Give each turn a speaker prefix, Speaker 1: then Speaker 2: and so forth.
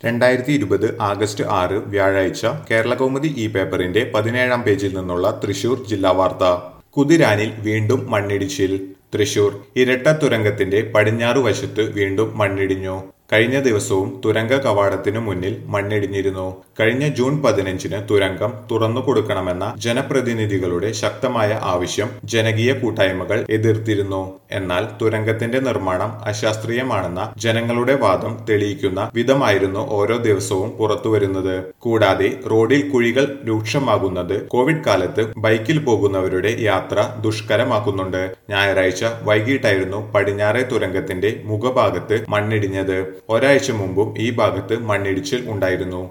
Speaker 1: രണ്ടായിരത്തി ഇരുപത് ആഗസ്റ്റ് ആറ് വ്യാഴാഴ്ച കേരളകൗമുദി ഈ പേപ്പറിന്റെ പതിനേഴാം പേജിൽ നിന്നുള്ള തൃശൂർ ജില്ലാ വാർത്ത കുതിരാനിൽ വീണ്ടും മണ്ണിടിച്ചിൽ തൃശൂർ ഇരട്ട തുരങ്കത്തിന്റെ പടിഞ്ഞാറു വശത്ത് വീണ്ടും മണ്ണിടിഞ്ഞു കഴിഞ്ഞ ദിവസവും തുരങ്ക കവാടത്തിനു മുന്നിൽ മണ്ണിടിഞ്ഞിരുന്നു കഴിഞ്ഞ ജൂൺ പതിനഞ്ചിന് തുരങ്കം തുറന്നു കൊടുക്കണമെന്ന ജനപ്രതിനിധികളുടെ ശക്തമായ ആവശ്യം ജനകീയ കൂട്ടായ്മകൾ എതിർത്തിരുന്നു എന്നാൽ തുരങ്കത്തിന്റെ നിർമ്മാണം അശാസ്ത്രീയമാണെന്ന ജനങ്ങളുടെ വാദം തെളിയിക്കുന്ന വിധമായിരുന്നു ഓരോ ദിവസവും പുറത്തുവരുന്നത് കൂടാതെ റോഡിൽ കുഴികൾ രൂക്ഷമാകുന്നത് കോവിഡ് കാലത്ത് ബൈക്കിൽ പോകുന്നവരുടെ യാത്ര ദുഷ്കരമാക്കുന്നുണ്ട് ഞായറാഴ്ച വൈകിട്ടായിരുന്നു പടിഞ്ഞാറെ തുരങ്കത്തിന്റെ മുഖഭാഗത്ത് മണ്ണിടിഞ്ഞത് ഒരാഴ്ച മുമ്പും ഈ ഭാഗത്ത് മണ്ണിടിച്ചിൽ ഉണ്ടായിരുന്നു